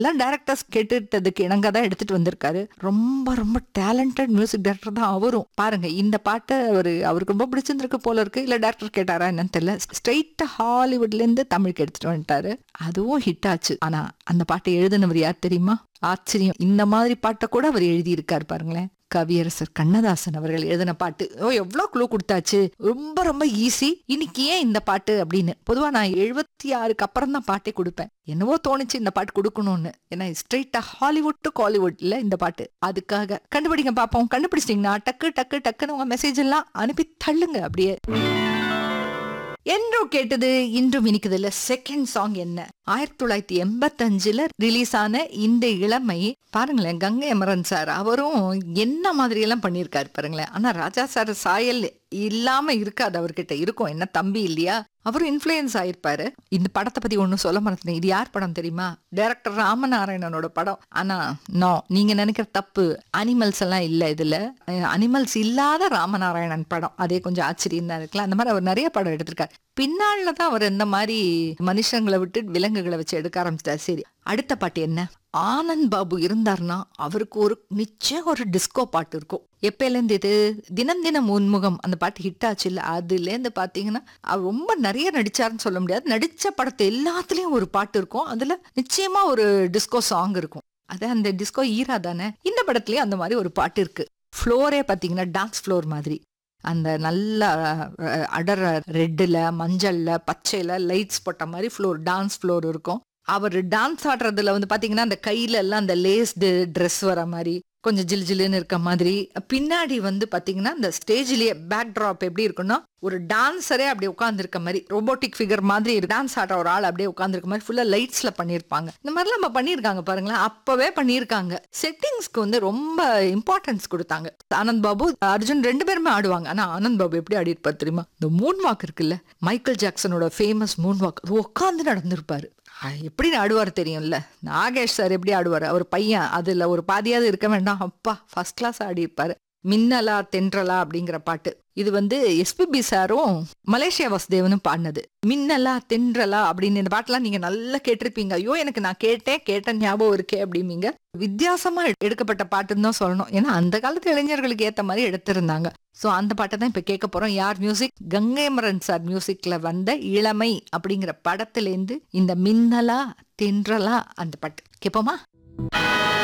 எல்லாம் டேரக்டர்ஸ் கேட்டுட்டதுக்கு இணங்க தான் எடுத்துட்டு வந்திருக்காரு ரொம்ப ரொம்ப டேலண்டட் மியூசிக் டைரக்டர் தான் அவரும் பாருங்க இந்த பாட்டை அவரு அவருக்கு ரொம்ப பிடிச்சிருந்திருக்கு போல இருக்கு இல்ல டேரக்டர் கேட்டாரா என்னன்னு தெரியல ஸ்ட்ரெயிட்டா ஹாலிவுட்ல இருந்து தமிழுக்கு எடுத்துட்டு வந்துட்டாரு அதுவும் ஹிட் ஆச்சு ஆனா அந்த பாட்டை எழுதினவர் யார் தெரியுமா ஆச்சரியம் இந்த மாதிரி பாட்டை கூட அவர் எழுதி இருக்காரு பாருங்களேன் கவியரசர் கண்ணதாசன் அவர்கள் எழுதின பாட்டு ஓ எவ்வளோ க்ளூ கொடுத்தாச்சு ரொம்ப ரொம்ப ஈஸி இன்னைக்கு ஏன் இந்த பாட்டு அப்படின்னு பொதுவா நான் எழுபத்தி ஆறுக்கு அப்புறம் தான் பாட்டே கொடுப்பேன் என்னவோ தோணுச்சு இந்த பாட்டு கொடுக்கணும்னு ஏன்னா ஸ்ட்ரெயிட்டா ஹாலிவுட் டு காலிவுட்ல இந்த பாட்டு அதுக்காக கண்டுபிடிங்க பாப்போம் கண்டுபிடிச்சிட்டீங்கன்னா டக்கு டக்கு டக்குன்னு உங்க மெசேஜ் எல்லாம் அனுப்பி தள்ளுங்க அப்படியே என்றும் கேட்டது இன்றும் இனிக்குதுல செகண்ட் சாங் என்ன ஆயிரத்தி தொள்ளாயிரத்தி எண்பத்தஞ்சுல ரிலீஸ் ஆன இந்த இளமை பாருங்களேன் கங்கை அமரன் சார் அவரும் என்ன மாதிரி எல்லாம் பண்ணியிருக்காரு பாருங்களேன் ஆனா ராஜா சார் சாயல் இல்லாம இருக்காது அவர்கிட்ட இருக்கும் என்ன தம்பி இல்லையா அவரும் இன்ஃப்ளூயன்ஸ் ஆயிருப்பாரு இந்த படத்தை பத்தி ஒன்றும் சொல்ல மாட்டேன் இது யார் படம் தெரியுமா டைரக்டர் ராமநாராயணனோட படம் ஆனா நோ நீங்க நினைக்கிற தப்பு அனிமல்ஸ் எல்லாம் இல்ல இதுல அனிமல்ஸ் இல்லாத ராமநாராயணன் படம் அதே கொஞ்சம் ஆச்சரியம் தான் இருக்கலாம் அந்த மாதிரி அவர் நிறைய படம் எடுத்திருக்காரு பின்னால தான் அவர் இந்த மாதிரி மனுஷங்களை விட்டு விலங்குகளை வச்சு எடுக்க ஆரம்பிச்சிட்டார் சரி அடுத்த பாட்டு என்ன ஆனந்த் பாபு இருந்தார்னா அவருக்கு ஒரு நிச்சயம் ஒரு டிஸ்கோ பாட்டு இருக்கும் எப்பயிலேருந்து இது தினம் தினம் உன்முகம் அந்த பாட்டு ஹிட் ஆச்சு இல்ல அதுலேருந்து பார்த்தீங்கன்னா அவர் ரொம்ப நிறைய நடிச்சாருன்னு சொல்ல முடியாது நடிச்ச படத்தை எல்லாத்துலயும் ஒரு பாட்டு இருக்கும் அதுல நிச்சயமா ஒரு டிஸ்கோ சாங் இருக்கும் அது அந்த டிஸ்கோ ஈரா தானே இந்த படத்துலயும் அந்த மாதிரி ஒரு பாட்டு இருக்கு ஃப்ளோரே பார்த்தீங்கன்னா டான்ஸ் ஃப்ளோர் மாதிரி அந்த நல்ல அஹ், அடர் ரெட்டில் மஞ்சள்ல பச்சையில லைட்ஸ் போட்ட மாதிரி ஃப்ளோர் டான்ஸ் ஃப்ளோர் இருக்கும் அவர் டான்ஸ் ஆடுறதுல வந்து பாத்தீங்கன்னா அந்த கையில எல்லாம் அந்த லேஸ்டு ட்ரெஸ் வர மாதிரி கொஞ்சம் ஜில் ஜில்லுன்னு இருக்க மாதிரி பின்னாடி வந்து பாத்தீங்கன்னா அந்த ஸ்டேஜ்லயே பேக் ட்ராப் எப்படி இருக்குன்னா ஒரு டான்ஸரே அப்படியே உட்காந்துருக்க மாதிரி ரோபோட்டிக் ஃபிகர் மாதிரி டான்ஸ் ஆடுற ஒரு ஆள் அப்படியே உட்காந்துருக்க மாதிரி ஃபுல்லா லைட்ஸ்ல பண்ணியிருப்பாங்க இந்த மாதிரிலாம் நம்ம பண்ணியிருக்காங்க பாருங்களேன் அப்பவே பண்ணியிருக்காங்க செட்டிங்ஸ்க்கு வந்து ரொம்ப இம்பார்ட்டன்ஸ் கொடுத்தாங்க ஆனந்த் பாபு அர்ஜுன் ரெண்டு பேருமே ஆடுவாங்க ஆனா ஆனந்த் பாபு எப்படி ஆடி இருப்பார் தெரியுமா இந்த மூன் வாக் இருக்குல்ல மைக்கேல் ஜாக்சனோட ஃபேமஸ் மூன் வாக் உட்காந்து நடந்திருப்பாரு அஹ் எப்படி ஆடுவார் தெரியும்ல நாகேஷ் சார் எப்படி ஆடுவார் அவர் பையன் அதுல ஒரு பாதியாவது இருக்க வேண்டாம் அப்பா ஃபர்ஸ்ட் கிளாஸ் ஆடி இருப்பாரு மின்னலா தென்றலா அப்படிங்கிற பாட்டு இது வந்து எஸ்பிபி சாரும் மலேசியா வாசுதேவனும் பாடினது மின்னலா தென்றலா அப்படின்னு இந்த பாட்டெல்லாம் நீங்க நல்லா கேட்டிருப்பீங்க ஐயோ எனக்கு நான் கேட்டேன் கேட்ட ஞாபகம் இருக்கே அப்படிம்பீங்க வித்தியாசமா எடுக்கப்பட்ட பாட்டுன்னு தான் சொல்லணும் ஏன்னா அந்த காலத்து இளைஞர்களுக்கு ஏத்த மாதிரி எடுத்திருந்தாங்க சோ அந்த பாட்டை தான் இப்ப கேட்க போறோம் யார் மியூசிக் கங்கைமரன் சார் மியூசிக்ல வந்த இளமை அப்படிங்கிற படத்துல இருந்து இந்த மின்னலா தென்றலா அந்த பாட்டு கேட்போமா